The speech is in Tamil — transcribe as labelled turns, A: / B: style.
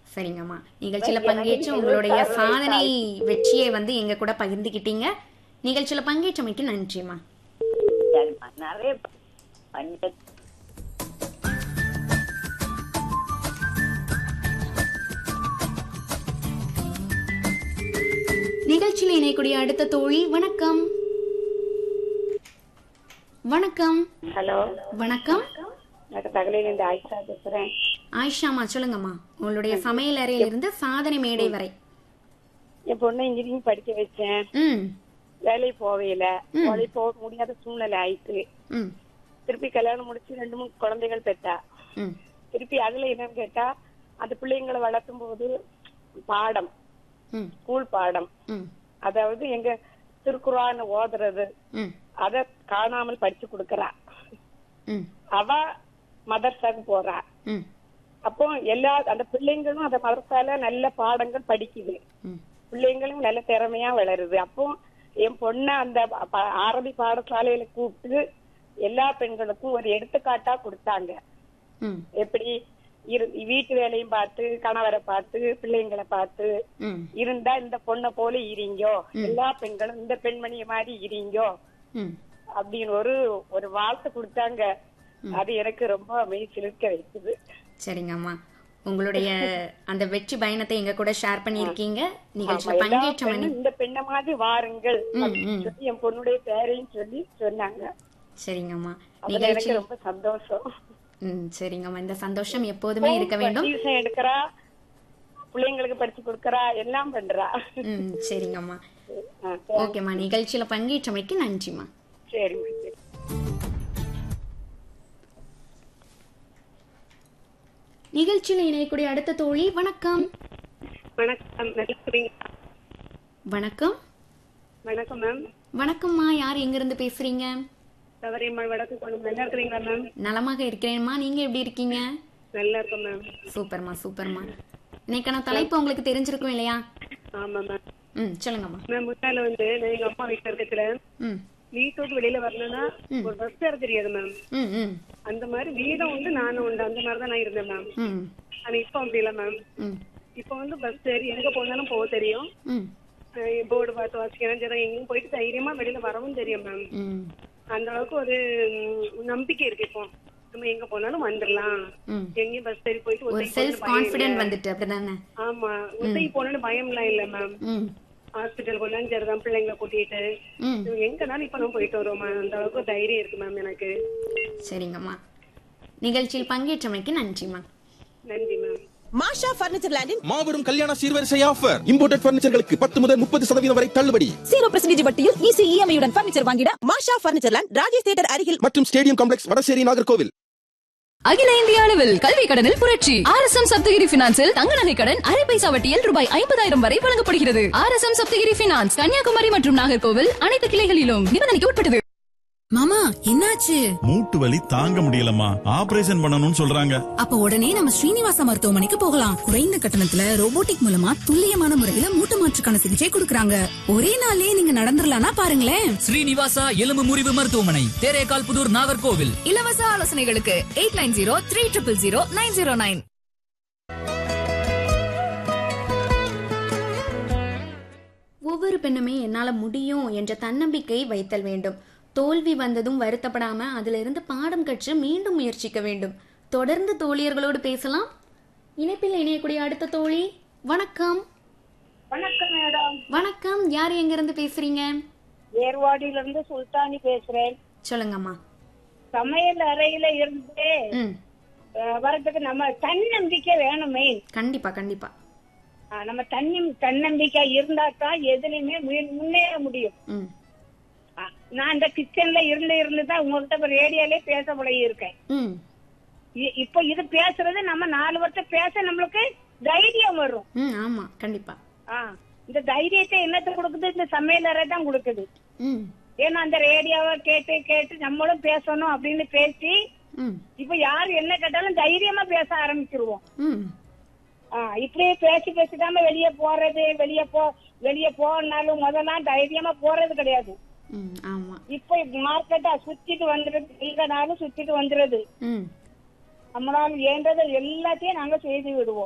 A: சரிங்கம்மா நிகழ்ச்சியில பங்கேற்று உங்களுடைய சாதனை வெற்றியை வந்து எங்க கூட பகிர்ந்துக்கிட்டீங்க நிகழ்ச்சியில பங்கேற்றமைக்கு நன்றிம்மா
B: சரிம்மா நிறைய பண்ணி
A: நிகழ்ச்சியில் இணையக்கூடிய அடுத்த தோழி வணக்கம் வணக்கம்
C: ஹலோ
A: வணக்கம்
C: நான் தகலையில இருந்து ஆயிஷா பேசுறேன்
A: ஆயிஷாமா சொல்லுங்கம்மா உங்களுடைய சமையல் அறையிலிருந்து சாதனை மேடை வரை
C: என் பொண்ணை இன்ஜினியரிங் படிக்க வச்சேன்
A: ம்
C: வேலைக்கு போவையில வேலைக்கு போக முடியாத சூழ்நிலை ஆயிட்டு
A: ம்
C: திருப்பி கல்யாணம் முடிச்சு ரெண்டு மூணு குழந்தைகள் பெற்றா
A: ம்
C: திருப்பி அதுல என்னன்னு கேட்டா அந்த பிள்ளைங்களை வளர்த்தும் போது பாடம்
A: ம்
C: ஸ்கூல் பாடம்
A: ம்
C: அதாவது எங்க திருக்குறான்னு ஓதுறது
A: ம்
C: அத காணாமல் படிச்சு கொடுக்கறா
A: ம்
C: அவ மதர்சாக்கு போறா
A: ம்
C: அப்போ எல்லா அந்த பிள்ளைங்களும் அந்த மதர்சால நல்ல பாடங்கள் படிக்குது
A: ம்
C: பிள்ளைங்களும் நல்ல திறமையா வளருது அப்போ என் பொண்ண அந்த ப- அரபி பாடசாலையில கூப்பிட்டு எல்லா பெண்களுக்கும் ஒரு எடுத்துக்காட்டா கொடுத்தாங்க
A: ம்
C: எப்படி இரு வீட்டு வேலையும் பார்த்து கணவரை பார்த்து பிள்ளைங்களை பார்த்து
A: ம்
C: இருந்தா இந்த பொண்ணை போல இருங்கோ எல்லா பெண்களும் இந்த பெண்மணிய மாதிரி இருங்கோ
A: ம்
C: அப்படின்னு ஒரு ஒரு வாழ்த்து கொடுத்தாங்க அது எனக்கு ரொம்ப மெய் சிலிர்க்க வைக்குது
A: சரிங்கம்மா உங்களுடைய அந்த வெற்றி பயணத்தை எங்க கூட ஷேர் பண்ணியிருக்கீங்க நிகழ்ச்சியில
C: எல்லா
A: பங்கேற்ற மணி
C: பெண்ணும் இந்த பெண்ணை மாதிரி வாருங்கள்
A: ம்,
C: அப்படின்னு
A: ம்.
C: சொல்லி என் பொண்ணுடைய பேரையும் சொல்லி சொன்னாங்க
A: சரிங்கம்மா
C: அதுல
A: நிகழ்ச்சி
C: எனக்கு ரொம்ப சந்தோஷம்
A: ம் சரிங்கம்மா இந்த சந்தோஷம் எப்போதுமே இருக்க வேண்டும்
C: டியூஷன் எடுக்கிறா பிள்ளைங்களுக்கு படிச்சு கொடுக்கறா எல்லாம் பண்றா
A: ம் சரிங்கம்மா
C: ஆ,
A: ஓகேம்மா நிகழ்ச்சியில பங்கேற்றமைக்கு நன்றிம்மா
C: சரிம்மா சரி
A: நிகழ்ச்சியில் இணையக்கூடிய அடுத்த தோழி வணக்கம்
C: வணக்கம் நல்லா இருக்கிறீங்க
A: வணக்கம்
C: வணக்கம் மேம்
A: வணக்கம்மா யார் எங்க இருந்து பேசுறீங்க
C: சவரியம்மாள் வடக்கு கொண்டு நல்லா இருக்கிறீங்களா மேம்
A: நலமாக இருக்கிறேன்மா நீங்க எப்படி இருக்கீங்க
C: நல்லா இருக்கும் மேம்
A: சூப்பர்மா சூப்பர்மா இன்னைக்கான தலைப்பு உங்களுக்கு தெரிஞ்சிருக்கும் இல்லையா
C: ஆமா மேம்
A: ம் சொல்லுங்கம்மா
C: மேம் முன்னால வந்து நான் எங்க அம்மா வீட்டுல இருக்கத்துல
A: ம்
C: வீட்டு விட்டு வெளியில வரணும்னா ஒரு பஸ் ஏற தெரியாது மேம்
A: ம் ம்
C: அந்த மாதிரி வீடும் உண்டு நானும் உண்டு அந்த மாதிரி தான் நான் இருந்தேன் மேம்
A: ம்
C: ஆனா இப்ப அப்படி இல்ல மேம்
A: ம்
C: இப்ப வந்து பஸ் ஏறி எங்க போனாலும் போக தெரியும்
A: ம்
C: போர்டு பார்த்து வாசிக்கிறேன் சரி எங்கேயும் போயிட்டு தைரியமா வெளியில வரவும் தெரியும் மேம்
A: ம்
C: அந்த அளவுக்கு ஒரு ம், நம்பிக்கை இருக்கு இப்போ நம்ம எங்க போனாலும் வந்துடலாம்
A: ம்
C: எங்கேயும் பஸ் ஏறி போயிட்டு
A: ஒரு
C: ஒத்தைக்கு
A: செல்ஃப்
C: போகணும்னு பயம்
A: கான்ஃபிடென்ட்
C: இல்ல.
A: வந்துட்டு அப்படிதானே
C: ஆமா ஒத்தைக்கு போகணும்னு பயம்லாம் இல்ல மேம்
A: ம்
C: ஹாஸ்பிட்டல் கொண்டாந்து சரிதான் பிள்ளைங்களை கூட்டிட்டு
A: ம்
C: எங்கனாலும் இப்ப நம்ம போயிட்டு வரோம் மேம் அந்த அளவுக்கு தைரியம் இருக்கு மேம் எனக்கு
A: சரிங்கம்மா நிகழ்ச்சியில் பங்கேற்றமைக்கு நன்றிம்மா
C: நன்றி மேம்
D: மாஷா பர்னிச்சர் லேண்டின்
E: மாபெரும் கல்யாண சீர்வரிசை ஆஃபர் இம்போர்ட்டட் பர்னிச்சர்களுக்கு பத்து முதல் முப்பது சதவீதம் வரை தள்ளுபடி
D: ஜீரோ பர்சன்டேஜ் வட்டியில் ஈஸி இஎம்ஐ உடன் பர்னிச்சர் வாங்கிட Masha furniture land Rajesh theatre அருகில்
E: மற்றும் ஸ்டேடியம் காம்ப்ளெக்ஸ் வடசேரி நாகர்கோவில்
F: அகில இந்திய அளவில் கல்வி கடனில் புரட்சி ஆர் எஸ் எம் சப்தகிரி பினான்சில் தங்க நகை கடன் அரை பைசா வட்டியில் ரூபாய் ஐம்பதாயிரம் வரை வழங்கப்படுகிறது R S M Saptagiri finance Kanyakumari மற்றும் நாகர்கோவில் அனைத்து கிளைகளிலும் நிபந்தனைக்கு உட்பட்டது மாமா என்னாச்சு
G: மூட்டு வலி தாங்க முடியலம்மா ஆபரேஷன் பண்ணணும்னு சொல்றாங்க
F: அப்ப உடனே நம்ம ஸ்ரீனிவாசா மருத்துவமனைக்கு போகலாம் குறைந்த கட்டணத்துல ரோபோட்டிக் மூலமா துல்லியமான முறையில மூட்டு மாற்றுக்கான சிகிச்சை கொடுக்கறாங்க ஒரே நாள்லயே நீங்க நடந்துடலாம்னா பாருங்களேன்
H: ஸ்ரீனிவாசா எலும்பு முறிவு மருத்துவமனை தேரேகால் புதூர் நாகர்கோவில்
F: இலவச ஆலோசனைகளுக்கு eight nine zero three triple zero nine zero nine
A: ஒவ்வொரு பெண்ணுமே என்னால முடியும் என்ற தன்னம்பிக்கை வைத்தல் வேண்டும் தோல்வி வந்ததும் வருத்தப்படாம அதிலிருந்து பாடம் கற்று மீண்டும் முயற்சிக்க வேண்டும் தொடர்ந்து தோழியர்களோடு பேசலாம் இணைப்பில் இணையக்கூடிய அடுத்த தோழி வணக்கம்
C: வணக்கம் மேடம்
A: வணக்கம் யார் எங்க இருந்து பேசுறீங்க
C: ஏர்வாடியில இருந்து சுல்தானி பேசுறேன்
A: சொல்லுங்கம்மா
C: சமையல் அறையில இருந்து
A: ம்
C: அஹ், வரதுக்கு நம்ம தன்னம்பிக்கை வேணும் மெயின்
A: கண்டிப்பா கண்டிப்பா
C: நம்ம தன்னி தன்னம்பிக்கை இருந்தா தான் எதுலயுமே முய- முன்னேற முடியும்
A: ம்
C: அஹ், நான் இந்த கிச்சன்ல இருந்து இருந்து தான் உங்ககிட்ட இப்ப ரேடியோலயே பேச பழகி இருக்கேன்
A: ம்
C: இ- இப்போ இது பேசுறது நம்ம நாலு வருஷம் பேச நம்மளுக்கு தைரியம் வரும்
A: ம் ஆமா கண்டிப்பா
C: ஆ, இந்த தைரியத்தை என்னத்தை கொடுக்குது இந்த சமையல் அறை தான் கொடுக்குது
A: ம்
C: ஏன்னா அந்த ரேடியோவை கேட்டு கேட்டு நம்மளும் பேசணும் அப்படின்னு பேசி
A: ம்
C: இப்ப யார் என்ன கேட்டாலும் தைரியமா பேச ஆரம்பிச்சிருவோம்
A: ம்
C: ஆ, இப்படியே பேசி பேசிடாம வெளியே போறது வெளியே போ வெளியே போனாலும் முதல்லாம் தைரியமா போறது கிடையாது
A: ம் ஆமா
C: இப்ப மார்க்கெட்டா சுத்திட்டு வந்துருது எங்கனாலும் சுத்திட்டு வந்துருது
A: ம்
C: நம்மளால ஏண்டதை எல்லாத்தையும் நாங்க செய்து விடுவோம்